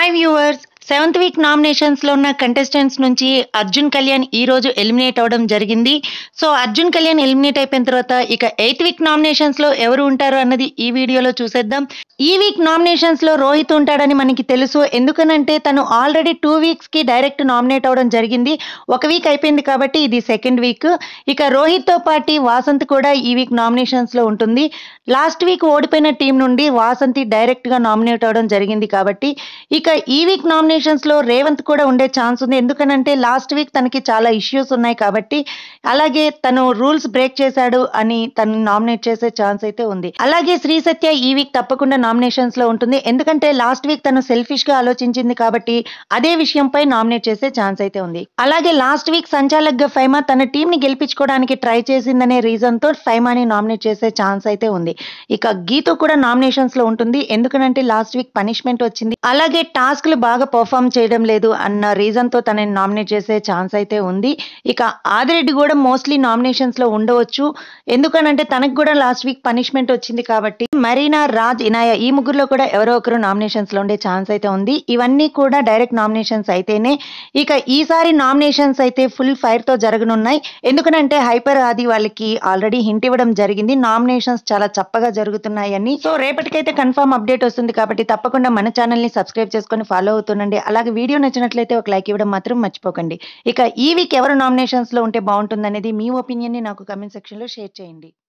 hi viewers seventh week nominations లో ఉన్న contestants నుంచి అర్జున్ కళ్యాణ్ ఈ రోజు ఎలిమినేట్ అవడం జరిగింది సో అర్జున్ కళ్యాణ్ ఎలిమినేట్ అయిపోయిన తర్వాత ఇక ఎయిత్ వీక్ నామినేషన్స్ లో ఎవరు ఉంటారు అన్నది ఈ వీడియోలో చూసేద్దాం ఈ వీక్ నామినేషన్స్ లో రోహిత్ ఉంటాడని మనకి తెలుసు ఎందుకనంటే తను ఆల్రెడీ టూ వీక్స్ కి డైరెక్ట్ నామినేట్ అవడం జరిగింది ఒక వీక్ అయిపోయింది కాబట్టి ఇది సెకండ్ వీక్ ఇక రోహిత్ తో పాటు వాసంత్ కూడా ఈ వీక్ నామినేషన్స్ లో ఉంటుంది లాస్ట్ వీక్ ఓడిపోయిన టీం నుండి వాసంతి డైరెక్ట్ గా నామినేట్ అవడం జరిగింది కాబట్టి ఇక ఈ వీక్ నామినేషన్స్ లో రేవంత్ కూడా ఉండే ఛాన్స్ ఉంది ఎందుకనంటే లాస్ట్ వీక్ తనకి చాలా ఇష్యూస్ ఉన్నాయి కాబట్టి అలాగే తను రూల్స్ బ్రేక్ చేశాడు అని తను నామినేట్ చేసే ఛాన్స్ అయితే ఉంది అలాగే శ్రీ సత్య ఈ వీక్ తప్పకుండా నామినేషన్స్ లో ఉంటుంది ఎందుకంటే లాస్ట్ వీక్ తను సెల్ఫిష్ గా ఆలోచించింది కాబట్టి అదే విషయంపై నామినేట్ చేసే ఛాన్స్ అయితే ఉంది అలాగే లాస్ట్ వీక్ సంచాలక్ గా ఫైమా తన టీం ని గెలిపించుకోవడానికి ట్రై చేసిందనే రీజన్ తో ఫైమాని నామినేట్ చేసే ఛాన్స్ అయితే ఉంది ఇక గీతు కూడా నామినేషన్స్ లో ఉంటుంది ఎందుకనంటే లాస్ట్ వీక్ పనిష్మెంట్ వచ్చింది అలాగే టాస్క్లు బాగా పర్ఫామ్ చేయడం లేదు అన్న రీజన్ తో తనని నామినేట్ చేసే ఛాన్స్ అయితే ఉంది ఇక ఆదిరెడ్డి కూడా మోస్ట్లీ నామినేషన్స్ లో ఉండవచ్చు ఎందుకనంటే తనకు కూడా లాస్ట్ వీక్ పనిష్మెంట్ వచ్చింది కాబట్టి మరీనా రాజ్ ఇనాయ ఈ ముగ్గురులో కూడా ఎవరో ఒకరు నామినేషన్స్ లో ఉండే ఛాన్స్ అయితే ఉంది ఇవన్నీ కూడా డైరెక్ట్ నామినేషన్స్ అయితేనే ఇక ఈసారి నామినేషన్స్ అయితే ఫుల్ ఫైర్ తో జరగనున్నాయి ఎందుకనంటే హైపర్ ఆది వాళ్ళకి ఆల్రెడీ హింట్ ఇవ్వడం జరిగింది నామినేషన్స్ చాలా చప్పగా జరుగుతున్నాయని సో రేపటికైతే కన్ఫర్మ్ అప్డేట్ వస్తుంది కాబట్టి తప్పకుండా మన ఛానల్ ని సబ్స్క్రైబ్ చేసుకొని ఫాలో అవుతుండండి అలాగే వీడియో నచ్చినట్లయితే ఒక లైక్ ఇవ్వడం మాత్రం మర్చిపోకండి ఇక ఈ వీక్ ఎవరు నామినేషన్స్ లో ఉంటే బాగుంటుంది అనేది మీ ఒపీనియన్ ని నాకు కమెంట్ సెక్షన్ లో షేర్ చేయండి